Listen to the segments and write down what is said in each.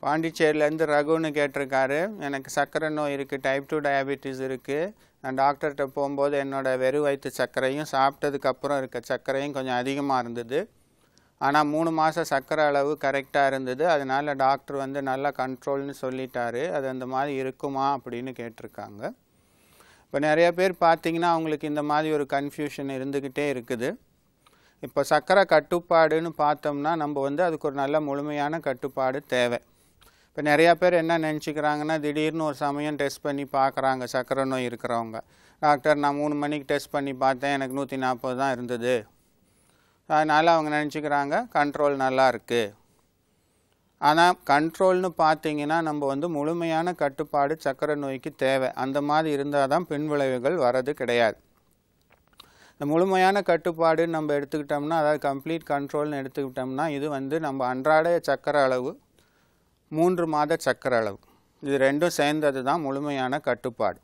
பாண்டிச்சேரியிலேருந்து ரகுன்னு கேட்டிருக்காரு எனக்கு சர்க்கரை நோய் இருக்குது டைப் டூ டயபெட்டிஸ் இருக்குது நான் டாக்டர்கிட்ட போகும்போது என்னோட வெறும் வயிற்று சர்க்கரையும் சாப்பிட்டதுக்கப்புறம் இருக்க சர்க்கரையும் கொஞ்சம் அதிகமாக இருந்தது ஆனால் மூணு மாதம் சர்க்கரை அளவு கரெக்டாக இருந்தது அதனால் டாக்டர் வந்து நல்லா கண்ட்ரோல்னு சொல்லிட்டாரு அது அந்த மாதிரி இருக்குமா அப்படின்னு கேட்டிருக்காங்க இப்போ நிறைய பேர் பார்த்தீங்கன்னா அவங்களுக்கு இந்த மாதிரி ஒரு கன்ஃபியூஷன் இருந்துக்கிட்டே இருக்குது இப்போ சர்க்கரை கட்டுப்பாடுன்னு பார்த்தோம்னா நம்ம வந்து அதுக்கு ஒரு நல்ல முழுமையான கட்டுப்பாடு தேவை இப்போ நிறையா பேர் என்ன நினச்சிக்கிறாங்கன்னா திடீர்னு ஒரு சமயம் டெஸ்ட் பண்ணி பார்க்குறாங்க சர்க்கரை நோய் இருக்கிறவங்க டாக்டர் நான் மூணு மணிக்கு டெஸ்ட் பண்ணி பார்த்தேன் எனக்கு நூற்றி நாற்பது தான் இருந்தது அதனால் அவங்க நினச்சிக்கிறாங்க கண்ட்ரோல் நல்லா இருக்குது ஆனால் கண்ட்ரோல்னு பார்த்தீங்கன்னா நம்ம வந்து முழுமையான கட்டுப்பாடு சர்க்கரை நோய்க்கு தேவை அந்த மாதிரி இருந்தால் தான் பின்விளைவுகள் வரது கிடையாது இந்த முழுமையான கட்டுப்பாடு நம்ம எடுத்துக்கிட்டோம்னா அதாவது கம்ப்ளீட் கண்ட்ரோல்னு எடுத்துக்கிட்டோம்னா இது வந்து நம்ம அன்றாட சர்க்கரை அளவு மூன்று மாத சர்க்கரை அளவு இது ரெண்டும் சேர்ந்தது தான் முழுமையான கட்டுப்பாடு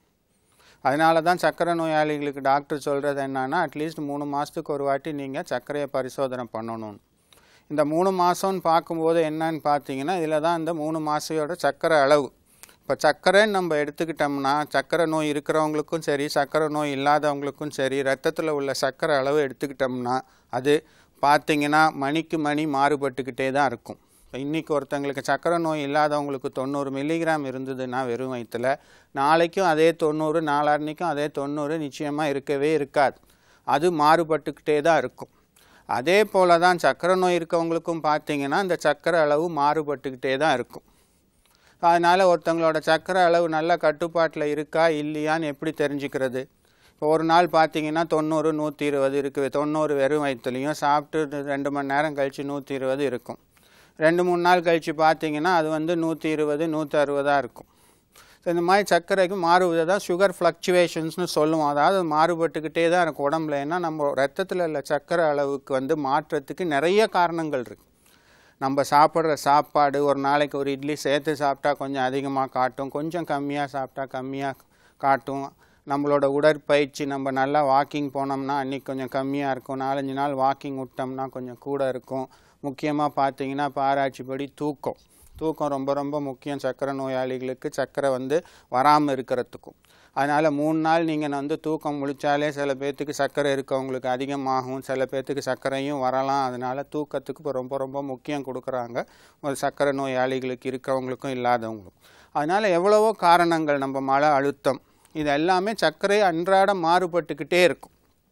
அதனால தான் சர்க்கரை நோயாளிகளுக்கு டாக்டர் சொல்கிறது என்னன்னா அட்லீஸ்ட் மூணு மாதத்துக்கு ஒரு வாட்டி நீங்கள் சர்க்கரையை பரிசோதனை பண்ணணும் இந்த மூணு மாதம்னு பார்க்கும்போது என்னன்னு பார்த்தீங்கன்னா இதில் தான் இந்த மூணு மாதத்தோட சர்க்கரை அளவு இப்போ சர்க்கரைன்னு நம்ம எடுத்துக்கிட்டோம்னா சர்க்கரை நோய் இருக்கிறவங்களுக்கும் சரி சர்க்கரை நோய் இல்லாதவங்களுக்கும் சரி ரத்தத்தில் உள்ள சர்க்கரை அளவு எடுத்துக்கிட்டோம்னா அது பார்த்தீங்கன்னா மணிக்கு மணி மாறுபட்டுக்கிட்டே தான் இருக்கும் இப்போ இன்றைக்கி ஒருத்தங்களுக்கு சர்க்கரை நோய் இல்லாதவங்களுக்கு தொண்ணூறு மில்லிகிராம் இருந்ததுன்னா வெறும் வயிற்றில் நாளைக்கும் அதே தொண்ணூறு நாளான்னைக்கும் அதே தொண்ணூறு நிச்சயமாக இருக்கவே இருக்காது அது மாறுபட்டுக்கிட்டே தான் இருக்கும் அதே போல தான் சர்க்கரை நோய் இருக்கவங்களுக்கும் பார்த்தீங்கன்னா இந்த சர்க்கரை அளவு மாறுபட்டுக்கிட்டே தான் இருக்கும் அதனால் ஒருத்தவங்களோட சர்க்கரை அளவு நல்ல கட்டுப்பாட்டில் இருக்கா இல்லையான்னு எப்படி தெரிஞ்சுக்கிறது இப்போ ஒரு நாள் பார்த்தீங்கன்னா தொண்ணூறு நூற்றி இருபது இருக்குது தொண்ணூறு வெறும் வயிற்றுலையும் சாப்பிட்டு ரெண்டு மணி நேரம் கழித்து நூற்றி இருபது இருக்கும் ரெண்டு மூணு நாள் கழித்து பார்த்தீங்கன்னா அது வந்து நூற்றி இருபது நூற்றி அறுபதாக இருக்கும் ஸோ இந்த மாதிரி சர்க்கரைக்கு மாறுவதை தான் சுகர் ஃப்ளக்சுவேஷன்ஸ்னு சொல்லுவோம் அதாவது மாறுபட்டுக்கிட்டே தான் இருக்கும் உடம்புல ஏன்னா நம்ம ரத்தத்தில் உள்ள சர்க்கரை அளவுக்கு வந்து மாற்றத்துக்கு நிறைய காரணங்கள் இருக்குது நம்ம சாப்பிட்ற சாப்பாடு ஒரு நாளைக்கு ஒரு இட்லி சேர்த்து சாப்பிட்டா கொஞ்சம் அதிகமாக காட்டும் கொஞ்சம் கம்மியாக சாப்பிட்டா கம்மியாக காட்டும் நம்மளோட உடற்பயிற்சி நம்ம நல்லா வாக்கிங் போனோம்னா அன்றைக்கி கொஞ்சம் கம்மியாக இருக்கும் நாலஞ்சு நாள் வாக்கிங் விட்டோம்னா கொஞ்சம் கூட இருக்கும் முக்கியமாக பார்த்தீங்கன்னா பாராட்சிப்படி தூக்கம் தூக்கம் ரொம்ப ரொம்ப முக்கியம் சர்க்கரை நோயாளிகளுக்கு சர்க்கரை வந்து வராமல் இருக்கிறதுக்கும் அதனால் மூணு நாள் நீங்கள் வந்து தூக்கம் முழிச்சாலே சில பேர்த்துக்கு சர்க்கரை இருக்கவங்களுக்கு அதிகமாகும் சில பேர்த்துக்கு சர்க்கரையும் வரலாம் அதனால் தூக்கத்துக்கு இப்போ ரொம்ப ரொம்ப முக்கியம் கொடுக்குறாங்க ஒரு சர்க்கரை நோயாளிகளுக்கு இருக்கிறவங்களுக்கும் இல்லாதவங்களுக்கும் அதனால் எவ்வளவோ காரணங்கள் நம்ம மன அழுத்தம் இது எல்லாமே சர்க்கரை அன்றாடம் மாறுபட்டுக்கிட்டே இருக்கும்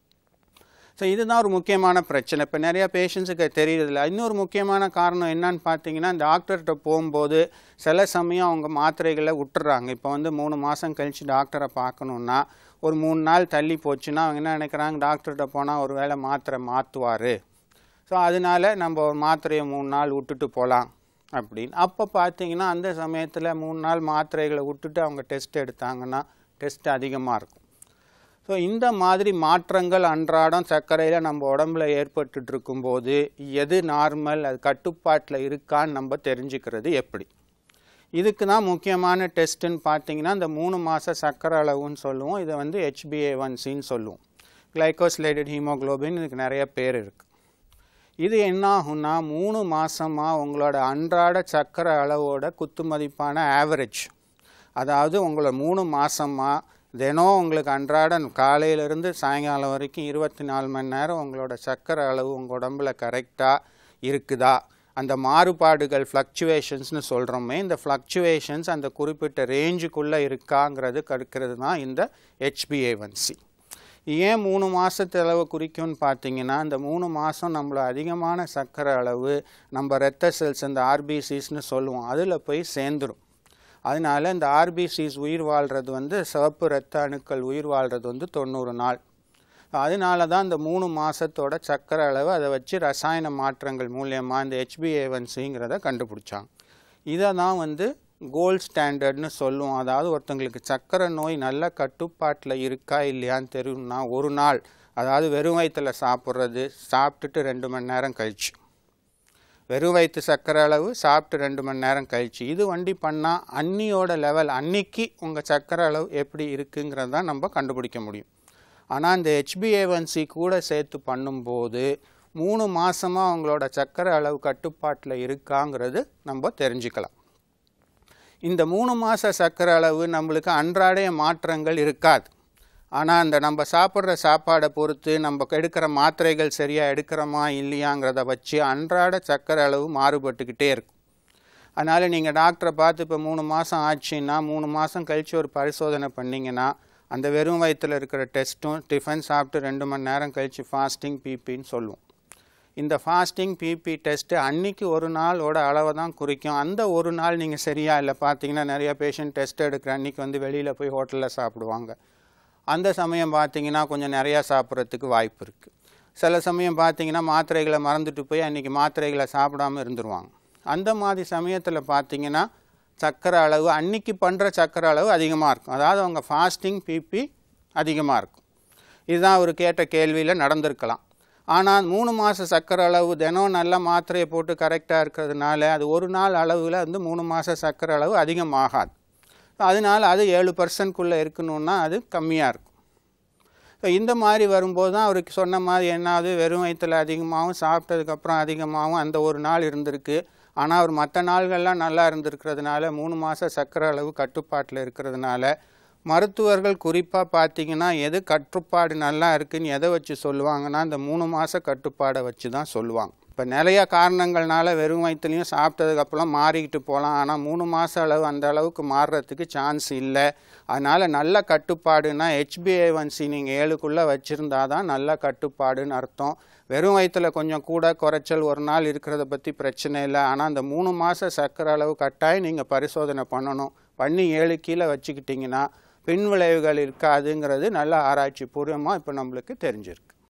ஸோ இதுதான் ஒரு முக்கியமான பிரச்சனை இப்போ நிறையா பேஷண்ட்ஸுக்கு தெரியறதில்ல இன்னொரு முக்கியமான காரணம் என்னன்னு பார்த்தீங்கன்னா டாக்டர்கிட்ட போகும்போது சில சமயம் அவங்க மாத்திரைகளை விட்டுறாங்க இப்போ வந்து மூணு மாதம் கழித்து டாக்டரை பார்க்கணுன்னா ஒரு மூணு நாள் தள்ளி போச்சுன்னா அவங்க என்ன நினைக்கிறாங்க டாக்டர்கிட்ட போனால் ஒரு வேளை மாத்திரை மாற்றுவார் ஸோ அதனால நம்ம ஒரு மாத்திரையை மூணு நாள் விட்டுட்டு போகலாம் அப்படின்னு அப்போ பார்த்தீங்கன்னா அந்த சமயத்தில் மூணு நாள் மாத்திரைகளை விட்டுட்டு அவங்க டெஸ்ட் எடுத்தாங்கன்னா டெஸ்ட் அதிகமாக இருக்கும் ஸோ இந்த மாதிரி மாற்றங்கள் அன்றாடம் சர்க்கரையில் நம்ம உடம்புல ஏற்பட்டுட்டு இருக்கும்போது எது நார்மல் அது கட்டுப்பாட்டில் இருக்கான்னு நம்ம தெரிஞ்சுக்கிறது எப்படி இதுக்கு தான் முக்கியமான டெஸ்ட்டுன்னு பார்த்தீங்கன்னா இந்த மூணு மாத சர்க்கரை அளவுன்னு சொல்லுவோம் இதை வந்து ஹெச்பிஏ ஒன்சின்னு சொல்லுவோம் கிளைகோஸ்லேட்டட் ஹீமோக்ளோபின் இதுக்கு நிறைய பேர் இருக்குது இது என்ன ஆகும்னா மூணு மாதமாக உங்களோட அன்றாட சர்க்கரை அளவோட குத்து மதிப்பான ஆவரேஜ் அதாவது உங்களோட மூணு மாதமாக தினம் உங்களுக்கு அன்றாடம் காலையிலேருந்து சாயங்காலம் வரைக்கும் இருபத்தி நாலு மணி நேரம் உங்களோட சர்க்கரை அளவு உங்கள் உடம்புல கரெக்டாக இருக்குதா அந்த மாறுபாடுகள் ஃப்ளக்சுவேஷன்ஸ்னு சொல்கிறோமே இந்த ஃப்ளக்சுவேஷன்ஸ் அந்த குறிப்பிட்ட ரேஞ்சுக்குள்ளே இருக்காங்கிறது கடுக்கிறது தான் இந்த ஹெச்பிஏவன்சி ஏன் மூணு மாதத்து அளவு குறிக்கும்னு பார்த்தீங்கன்னா இந்த மூணு மாதம் நம்மள அதிகமான சர்க்கரை அளவு நம்ம ரத்த செல்ஸ் இந்த ஆர்பிசிஸ்னு சொல்லுவோம் அதில் போய் சேர்ந்துடும் அதனால இந்த ஆர்பிசிஸ் உயிர் வாழ்கிறது வந்து சிவப்பு இரத்த அணுக்கள் உயிர் வாழ்கிறது வந்து தொண்ணூறு நாள் அதனால தான் இந்த மூணு மாதத்தோட சர்க்கரை அளவு அதை வச்சு ரசாயன மாற்றங்கள் மூலியமாக இந்த ஹெச்பிஏவன்சிங்கிறத கண்டுபிடிச்சாங்க இதை தான் வந்து கோல்ட் ஸ்டாண்டர்ட்னு சொல்லுவோம் அதாவது ஒருத்தங்களுக்கு சர்க்கரை நோய் நல்ல கட்டுப்பாட்டில் இருக்கா இல்லையான்னு தெரியும்னா ஒரு நாள் அதாவது வெறும் வயிற்றில் சாப்பிட்றது சாப்பிட்டுட்டு ரெண்டு மணி நேரம் கழிச்சு வெறும் வயிற்று சர்க்கரை அளவு சாப்பிட்டு ரெண்டு மணி நேரம் கழிச்சு இது வண்டி பண்ணால் அன்னியோட லெவல் அன்னைக்கு உங்கள் சர்க்கரை அளவு எப்படி இருக்குங்கிறத தான் நம்ம கண்டுபிடிக்க முடியும் ஆனால் இந்த ஹெச்பிஏவன்சி கூட சேர்த்து பண்ணும்போது மூணு மாதமாக அவங்களோட சர்க்கரை அளவு கட்டுப்பாட்டில் இருக்காங்கிறது நம்ம தெரிஞ்சுக்கலாம் இந்த மூணு மாத சர்க்கரை அளவு நம்மளுக்கு அன்றாடைய மாற்றங்கள் இருக்காது ஆனால் அந்த நம்ம சாப்பிட்ற சாப்பாடை பொறுத்து நம்ம எடுக்கிற மாத்திரைகள் சரியாக எடுக்கிறோமா இல்லையாங்கிறத வச்சு அன்றாட சர்க்கரை அளவு மாறுபட்டுக்கிட்டே இருக்கும் அதனால் நீங்கள் டாக்டரை பார்த்து இப்போ மூணு மாதம் ஆச்சுன்னா மூணு மாதம் கழித்து ஒரு பரிசோதனை பண்ணிங்கன்னா அந்த வெறும் வயிற்றில் இருக்கிற டெஸ்ட்டும் டிஃபன் சாப்பிட்டு ரெண்டு மணி நேரம் கழித்து ஃபாஸ்டிங் பிபின்னு சொல்லுவோம் இந்த ஃபாஸ்டிங் பிபி டெஸ்ட்டு அன்னைக்கு ஒரு நாளோட அளவை தான் குறிக்கும் அந்த ஒரு நாள் நீங்கள் சரியா இல்லை பார்த்தீங்கன்னா நிறைய பேஷண்ட் டெஸ்ட் எடுக்கிற அன்னைக்கு வந்து வெளியில் போய் ஹோட்டலில் சாப்பிடுவாங்க அந்த சமயம் பார்த்தீங்கன்னா கொஞ்சம் நிறையா சாப்பிட்றதுக்கு வாய்ப்பு இருக்குது சில சமயம் பார்த்தீங்கன்னா மாத்திரைகளை மறந்துட்டு போய் அன்றைக்கி மாத்திரைகளை சாப்பிடாம இருந்துருவாங்க அந்த மாதிரி சமயத்தில் பார்த்தீங்கன்னா சர்க்கரை அளவு அன்னைக்கு பண்ணுற சர்க்கரை அளவு அதிகமாக இருக்கும் அதாவது அவங்க ஃபாஸ்டிங் பிபி அதிகமாக இருக்கும் இதுதான் அவர் கேட்ட கேள்வியில் நடந்திருக்கலாம் ஆனால் மூணு மாத சர்க்கரை அளவு தினம் நல்ல மாத்திரையை போட்டு கரெக்டாக இருக்கிறதுனால அது ஒரு நாள் அளவில் வந்து மூணு மாத சர்க்கரை அளவு அதிகமாகாது அதனால் அது ஏழு பர்சன்ட்குள்ளே இருக்கணுன்னா அது கம்மியாக இருக்கும் ஸோ இந்த மாதிரி வரும்போது தான் அவருக்கு சொன்ன மாதிரி என்னாவது வெறும் வயிற்றில் அதிகமாகவும் சாப்பிட்டதுக்கப்புறம் அதிகமாகவும் அந்த ஒரு நாள் இருந்திருக்கு ஆனால் அவர் மற்ற நாள்கள்லாம் நல்லா இருந்திருக்கிறதுனால மூணு மாத சர்க்கரை அளவு கட்டுப்பாட்டில் இருக்கிறதுனால மருத்துவர்கள் குறிப்பாக பார்த்தீங்கன்னா எது கட்டுப்பாடு நல்லா இருக்குன்னு எதை வச்சு சொல்லுவாங்கன்னா இந்த மூணு மாத கட்டுப்பாடை வச்சு தான் சொல்லுவாங்க இப்போ நிறைய காரணங்கள்னால வெறும் வயிற்றுலையும் சாப்பிட்டதுக்கப்புறம் மாறிக்கிட்டு போகலாம் ஆனால் மூணு மாத அளவு அந்த அளவுக்கு மாறுறதுக்கு சான்ஸ் இல்லை அதனால் நல்ல கட்டுப்பாடுனா ஹெச்பிஏ1சி நீங்கள் ஏழுக்குள்ளே வச்சுருந்தா தான் நல்ல கட்டுப்பாடுன்னு அர்த்தம் வெறும் வயிற்றில் கொஞ்சம் கூட குறைச்சல் ஒரு நாள் இருக்கிறத பற்றி பிரச்சனை இல்லை ஆனால் அந்த மூணு மாத சர்க்கரை அளவு கட்டாயம் நீங்கள் பரிசோதனை பண்ணணும் பண்ணி ஏழு கீழே வச்சுக்கிட்டிங்கன்னா பின் விளைவுகள் இருக்காதுங்கிறது நல்ல ஆராய்ச்சி பூர்வமாக இப்போ நம்மளுக்கு தெரிஞ்சிருக்கு